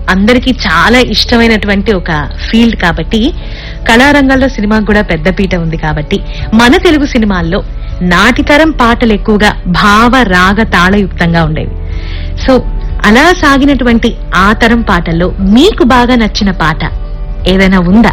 అందరికీ చాలా ఇష్టమైనటువంటి ఒక ఫీల్డ్ కాబట్టి కళారంగంలో సినిమాకు కూడా పెద్ద పీట ఉంది కాబట్టి మన తెలుగు సినిమాల్లో నాటితరం పాటలు ఎక్కువగా భావ రాగ తాళయుక్తంగా ఉండేవి సో అలా సాగినటువంటి ఆ తరం పాటల్లో మీకు బాగా నచ్చిన పాట ఏదైనా ఉందా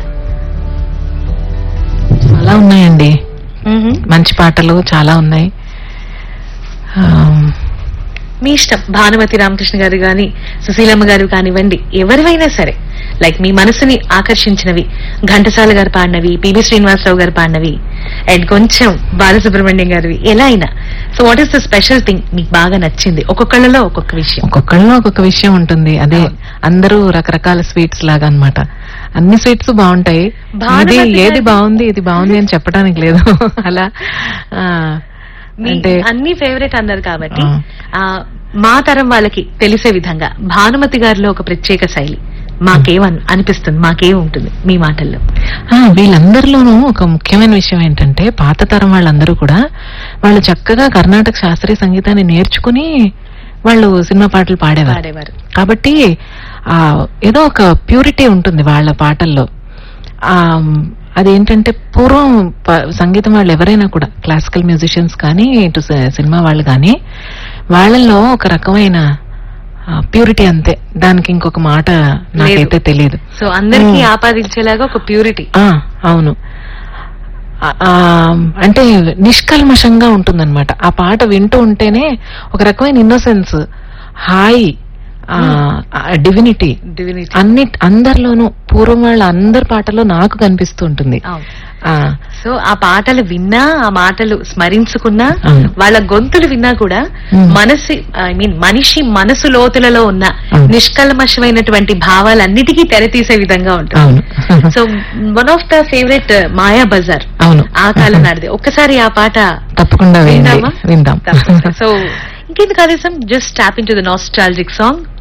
చాలా ఉన్నాయండి మంచి పాటలు చాలా ఉన్నాయి ఆ, మీ ఇష్టం భానుమతి రామకృష్ణ గారు గాని సుశీలమ్మ గారు కానివ్వండి ఎవరివైనా సరే లైక్ మీ మనసుని ఆకర్షించినవి ఘంటసాల గారు పాడినవి పివి శ్రీనివాసరావు గారు పాడినవి అండ్ కొంచెం బాలసుబ్రహ్మణ్యం గారివి ఎలా అయినా so what is the special thing మీకు బాగా నచ్చింది ఒక్కొక్కళ్ళలో ఒక్కొక్క విషయం ఒక్కొక్కళ్ళలో ఒక్కొక్క విషయం ఉంటుంది అదే అందరూ రకరకాల స్వీట్స్ లాగా అన్నమాట అన్ని స్వీట్స్ బాగుంటాయి భానుమతి ఇది ఏది గారి- బాగుంది ఇది బాగుంది అని చెప్పడానికి లేదు అలా ఆ, మీ అంటే అన్ని ఫేవరెట్ అన్నారు కాబట్టి ఆ. ఆ మా తరం వాళ్ళకి తెలిసే విధంగా భానుమతి గారిలో ఒక ప్రత్యేక శైలి మాకేమన్ అనిపిస్తుంది మాకేం ఉంటుంది మీ మాటల్లో ఆ, వీళ్ళందరిలోనూ ఒక ముఖ్యమైన విషయం ఏంటంటే పాత తరం వాళ్ళందరూ కూడా వాళ్ళు చక్కగా కర్ణాటక శాస్త్రీయ సంగీతాన్ని నేర్చుకుని వాళ్ళు సినిమా పాటలు పాడేవారు పాడేవారు కాబట్టి ఆ ఏదో ఒక ప్యూరిటీ ఉంటుంది వాళ్ళ పాటల్లో ఆ అదేంటంటే పూర్వం ప- సంగీతం వాళ్ళు ఎవరైనా కూడా క్లాసికల్ మ్యూజిషియన్స్ కానీ ఇటు స- సినిమా వాళ్ళు కానీ వాళ్ళల్లో ఒక రకమైన ప్యూరిటీ అంతే దానికి ఇంకొక మాట నాకైతే తెలియదు సో అందరికీ మ్మ్. ఆపాదించేలాగా ఒక ప్యూరిటీ ఆ అవును ఆ, ఆ, అంటే నిష్కల్మషంగా ఉంటుందన్నమాట ఆ పాట వింటూ ఉంటేనే ఒక రకమైన ఇన్నోసెన్స్ హాయ్ డివినిటీ డివినిటీ అన్ని అందరిలోనూ పూర్వం వాళ్ళ అందరి పాటలో నాకు కనిపిస్తూ ఉంటుంది ఆ, సో ఆ పాటలు విన్నా ఆ మాటలు స్మరించుకున్నా అవును. వాళ్ళ గొంతులు విన్నా కూడా మ్మ్. మనసి ఐ మీన్ మనిషి మనసు లోతులలో ఉన్న అవును. నిష్కల్మషమైనటువంటి భావాలన్నిటికీ తెరతీసే విధంగా ఉంటుంది అవును so one of the favourite Maya Bazaar అవును ఆ కాలం నాటిది ఒక్కసారి ఆ పాట తప్పకుండా వేయండి విందామా విందాం సో ఇంకెందుకు ఆదేశం just tap into the nostalgic song